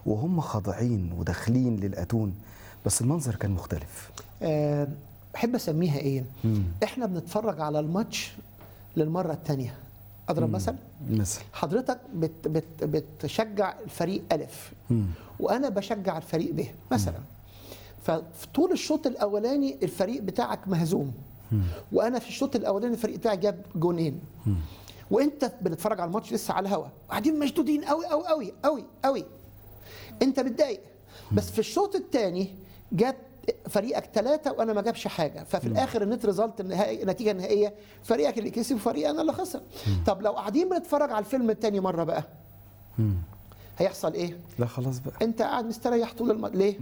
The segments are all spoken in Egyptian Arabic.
وهم خاضعين وداخلين للاتون بس المنظر كان مختلف آه، بحب اسميها ايه مم. احنا بنتفرج على الماتش للمره الثانيه اضرب مثل مثل حضرتك بت بت بتشجع الفريق الف مم. وانا بشجع الفريق ب مثلا ففي طول الشوط الاولاني الفريق بتاعك مهزوم وانا في الشوط الاولاني الفريق بتاعي جاب جونين وانت بنتفرج على الماتش لسه على الهوا قاعدين مشدودين قوي قوي قوي قوي قوي انت متضايق بس في الشوط الثاني جاب فريقك ثلاثة وأنا ما جابش حاجة ففي الآخر النت ريزلت النهائي النتيجة النهائية فريقك اللي كسب وفريق أنا اللي خسر طب لو قاعدين بنتفرج على الفيلم الثاني مرة بقى مم. هيحصل إيه؟ لا خلاص بقى انت قاعد مستريح طول الم... ليه؟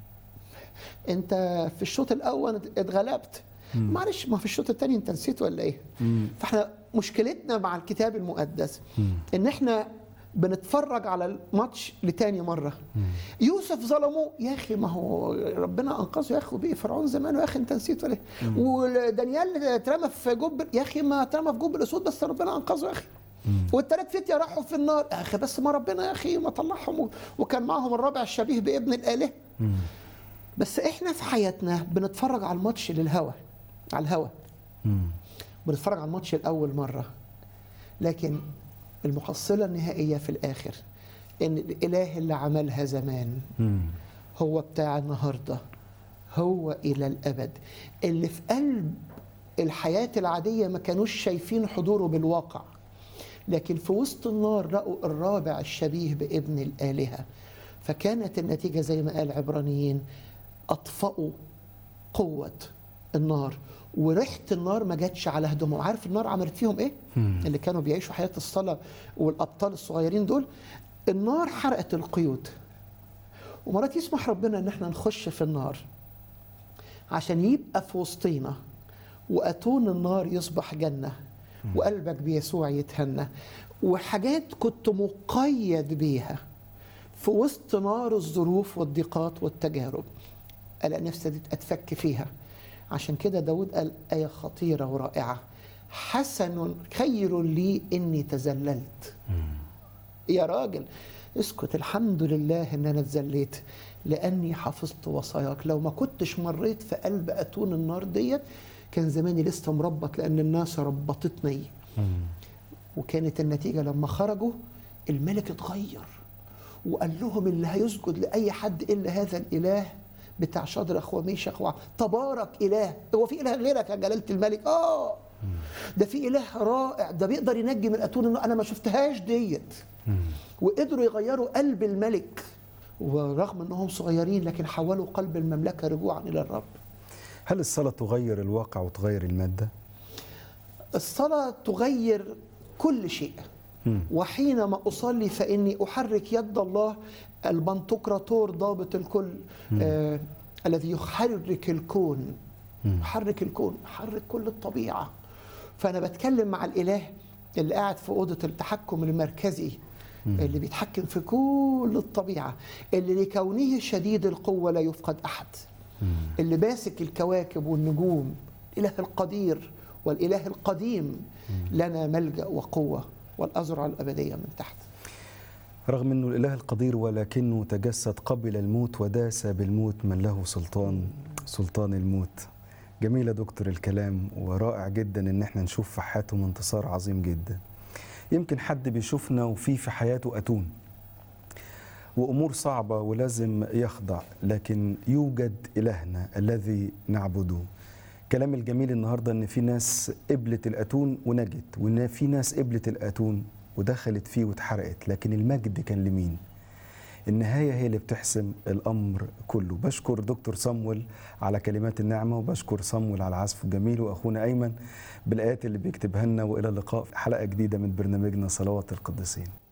انت في الشوط الاول اتغلبت معلش ما في الشوط الثاني انت نسيت ولا ايه؟ فاحنا مشكلتنا مع الكتاب المقدس ان احنا بنتفرج على الماتش لتاني مره يوسف ظلموه يا اخي ما هو ربنا انقذه يا اخي وبقي فرعون زمان يا اخي انت نسيت ولا ايه؟ ودانيال اترمى في جب يا اخي ما اترمى في جب الاسود بس ربنا انقذه يا اخي والثلاث فتية راحوا في النار يا اخي بس ما ربنا يا اخي ما طلعهم و- وكان معاهم الرابع الشبيه بابن الاله بس احنا في حياتنا بنتفرج على الماتش للهوا على الهوا مم. بنتفرج على الماتش الاول مره لكن المحصله النهائيه في الاخر ان الاله اللي عملها زمان مم. هو بتاع النهارده هو الى الابد اللي في قلب الحياه العاديه ما كانوش شايفين حضوره بالواقع لكن في وسط النار لقوا الرابع الشبيه بابن الالهه فكانت النتيجه زي ما قال عبرانيين اطفأوا قوه النار وريحه النار ما جاتش على هدومهم عارف النار عملت فيهم ايه اللي كانوا بيعيشوا حياه الصلاه والابطال الصغيرين دول النار حرقت القيود ومرات يسمح ربنا ان احنا نخش في النار عشان يبقى في وسطينا واتون النار يصبح جنه وقلبك بيسوع يتهنى وحاجات كنت مقيد بيها في وسط نار الظروف والضيقات والتجارب الاقي نفسي اتفك فيها عشان كده داود قال آية خطيرة ورائعة حسن خير لي إني تذللت يا راجل اسكت الحمد لله ان انا اتذليت لاني حفظت وصاياك لو ما كنتش مريت في قلب اتون النار ديت كان زماني لسه مربط لان الناس ربطتني وكانت النتيجه لما خرجوا الملك اتغير وقال لهم اللي هيسجد لاي حد الا هذا الاله بتاع شدرخ وميشخ وع- تبارك اله هو في اله غيرك يا جلاله الملك اه ده في اله رائع ده بيقدر ينجي من اتون النار انا ما شفتهاش ديت وقدروا يغيروا قلب الملك ورغم انهم صغيرين لكن حولوا قلب المملكه رجوعا الى الرب هل الصلاة تغير الواقع وتغير المادة؟ الصلاه تغير كل شيء وحينما اصلي فاني احرك يد الله البنتقراطور ضابط الكل آه الذي يحرك الكون يحرك الكون يحرك كل الطبيعه فانا بتكلم مع الاله اللي قاعد في اوضه التحكم المركزي اللي بيتحكم في كل الطبيعه اللي لكونه شديد القوه لا يفقد احد اللي ماسك الكواكب والنجوم الاله القدير والاله القديم لنا ملجا وقوه والازرع الابديه من تحت رغم انه الاله القدير ولكنه تجسد قبل الموت وداس بالموت من له سلطان سلطان الموت جميل يا دكتور الكلام ورائع جدا ان احنا نشوف في حياتهم انتصار عظيم جدا يمكن حد بيشوفنا وفي في حياته اتون وامور صعبه ولازم يخضع لكن يوجد الهنا الذي نعبده كلام الجميل النهارده ان في ناس قبلت الاتون ونجت وان في ناس قبلت الاتون ودخلت فيه واتحرقت لكن المجد كان لمين النهاية هي اللي بتحسم الأمر كله بشكر دكتور صمويل على كلمات النعمة وبشكر صمويل على العزف الجميل وأخونا أيمن بالآيات اللي بيكتبها لنا وإلى اللقاء في حلقة جديدة من برنامجنا صلوات القديسين